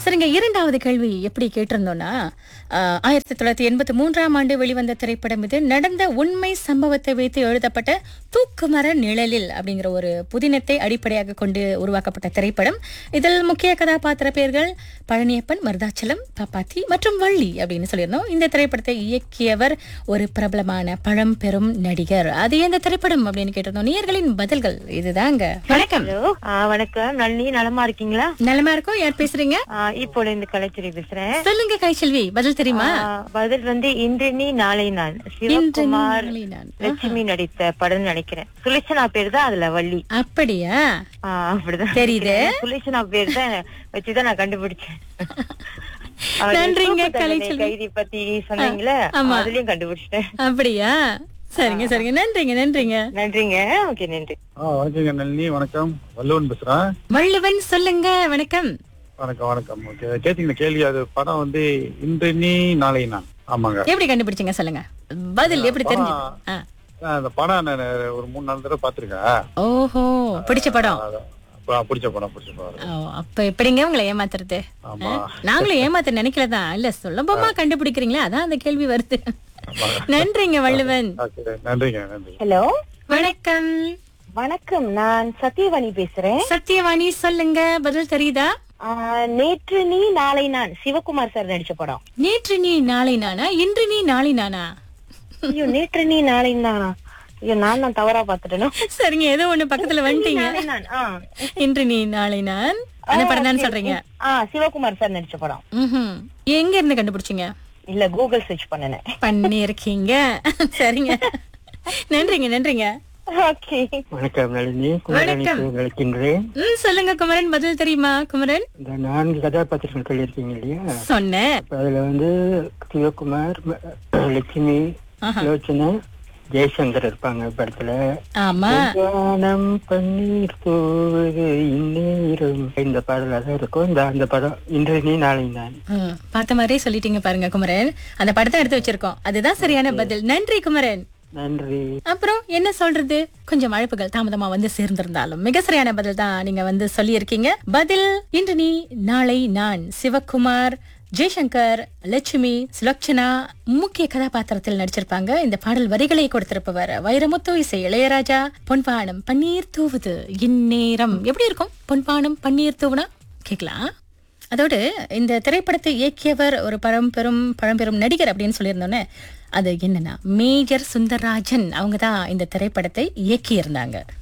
சரிங்க இரண்டாவது கேள்வி எப்படி கேட்டிருந்தோம்னா ஆஹ், ஆயிரத்தி தொள்ளாயிரத்தி எண்பத்தி மூன்றாம் ஆண்டு வெளிவந்த திரைப்படம் இது நடந்த உண்மை சம்பவத்தை வைத்து எழுதப்பட்ட தூக்குமர நிழலில் அப்படிங்கிற ஒரு புதினத்தை அடிப்படையாக கொண்டு உருவாக்கப்பட்ட திரைப்படம் இதில் முக்கிய கதாபாத்திர பெயர்கள் பழனியப்பன் மருதாச்சலம் பாப்பாத்தி மற்றும் வள்ளி அப்படின்னு சொல்லியிருந்தோம் இந்த திரைப்படத்தை இயக்கியவர் ஒரு பிரபலமான பழம்பெரும் நடிகர் அது எந்த திரைப்படம் அப்படின்னு கேட்டிருந்தோம் நேயர்களின் பதில்கள் இதுதாங்க வணக்கம் ஹலோ ஆ, வணக்கம் நளினி நலமா இருக்கீங்களா நலமா இருக்கும் யார் பேசுறீங்க ஆ, இப்போ இந்த கலைச்செல்வி பேசுறேன் சொல்லுங்க கைச்செல்வி பதில் தெரியுமா ஆ, பதில் வந்து இன்று நீ நாளை நான் இன்று நீ, சிவகுமார் நாளை நான். லட்சுமி நடித்த படம் நினைக்கிறேன் சுலேஷனா பேர் தான் அதுல வள்ளி அப்படியா ஆ, அப்படிதான் தெரியுது. நினைக்கிறேன். சுலேஷனா பேர் தான் வச்சுதான் நான் கண்டுபிடிச்சேன் அவர் நன்றிங்க, சூப்பு தண்டனை கலைச்செல்வி. கைதி பத்தி சொன்னீங்களே ஆமா. அதுலயும் கண்டுபிடிச்சிட்டேன் அப்படியா சரிங்க சரிங்க நன்றிங்க நன்றிங்க நன்றிங்க ஓகே நன்றி ஆ வணக்கங்க நளினி வணக்கம் வள்ளுவன் பேசுறேன் வள்ளுவன் சொல்லுங்க வணக்கம் வணக்கம் வணக்கம் ஓகே கேட்டீங்க கேள்வி அது படம் வந்து இன்று நீ நாளை நான் ஆமாங்க எப்படி கண்டுபிடிச்சீங்க சொல்லுங்க பதில் எப்படி தெரிஞ்சது ஆ. ஆ, அந்த படம் நான் ஒரு மூணு நாலு தடவை பாத்திருக்கேன் ஓஹோ பிடிச்ச படம் பிடிச்ச படம் பிடிச்ச படம் ஓ, அப்ப எப்படிங்க உங்களை ஏமாத்துறது ஆமா நாங்களும் ஏமாத்த நினைக்கலதான் இல்ல சுலபமா கண்டுபிடிக்கிறீங்களா அதான் அந்த கேள்வி வருது நன்றிங்க வள்ளுவன் ஓகே நன்றிங்க நன்றி ஹலோ வணக்கம் வணக்கம் நான் சத்யவாணி பேசுறேன் சத்யவாணி சொல்லுங்க பதில் தெரியுதா ஆ, நேற்று நீ நாளை நான் சிவகுமார் சார் நடிச்ச படம் நேற்று நீ நாளை நானா இன்று நீ நாளை நானா ஐயோ நேற்று நீ நாளை நானா ஐயோ நான் தான் தவறா பாத்துட்டேனோ சரிங்க ஏதோ ஒண்ணு பக்கத்துல வந்துட்டீங்க நாளை நான் ஆ. இன்று நீ நாளை நான் அந்த படம் தான் சொல்றீங்க ஆ சிவகுமார் சார் நடிச்ச படம் ம்ஹும். எங்க இருந்து கண்டுபிடிச்சீங்க இல்ல கூகுள் சர்ச் பண்ணனேன் பண்ணிருக்கீங்க சரிங்க நன்றிங்க நன்றிங்க ஓகே வணக்கம் நளினி வணக்கம். குமரனுக்கு அழைக்கின்றேன் ம் சொல்லுங்க குமரன் பதில் தெரியுமா குமரன் இந்த நான்கு கதாபாத்திரங்கள் சொல்லியிருக்கீங்க இல்லையா சொன்னேன் அப்ப அதுல வந்து சிவகுமார் ம- லட்சுமி லோச்சனா ஜெயசங்கர் இருப்பாங்க படத்துல ஆமா வானம் பன்னீர் போவது இந்நேரம் இந்த பாடல் தான் இருக்கும் இந்த அந்த படம் இன்று நீ நாளை நான் ம், பார்த்த மாதிரியே சொல்லிட்டீங்க பாருங்க குமரன் அந்த படத்தை எடுத்து வச்சிருக்கோம் அதுதான் சரியான பதில் நன்றி குமரன் நன்றி அப்புறம் என்ன சொல்றது கொஞ்சம் அழைப்புகள் தாமதமா வந்து சேர்ந்திருந்தாலும் மிக சரியான பதில் தான் நீங்க வந்து சொல்லியிருக்கீங்க பதில் இன்று நீ நாளை நான் சிவகுமார் ஜெய்சங்கர் லட்சுமி சுலக்ஷனா முக்கிய கதாபாத்திரத்தில் நடிச்சிருப்பாங்க இந்த பாடல் வரிகளை கொடுத்திருப்பவர் வைரமுத்து இசை இளையராஜா பொன்பானம் பன்னீர் தூவுது இந்நேரம் எப்படி இருக்கும் பொன்பானம் பன்னீர் தூவுனா கேக்கலாம் அதோடு இந்த திரைப்படத்தை இயக்கியவர் ஒரு பழம்பெரும் பழம்பெரும் நடிகர் அப்படின்னு சொல்லியிருந்தோன்னே அது என்னன்னா மேஜர் சுந்தரராஜன் அவங்க தான் இந்த திரைப்படத்தை இயக்கியிருந்தாங்க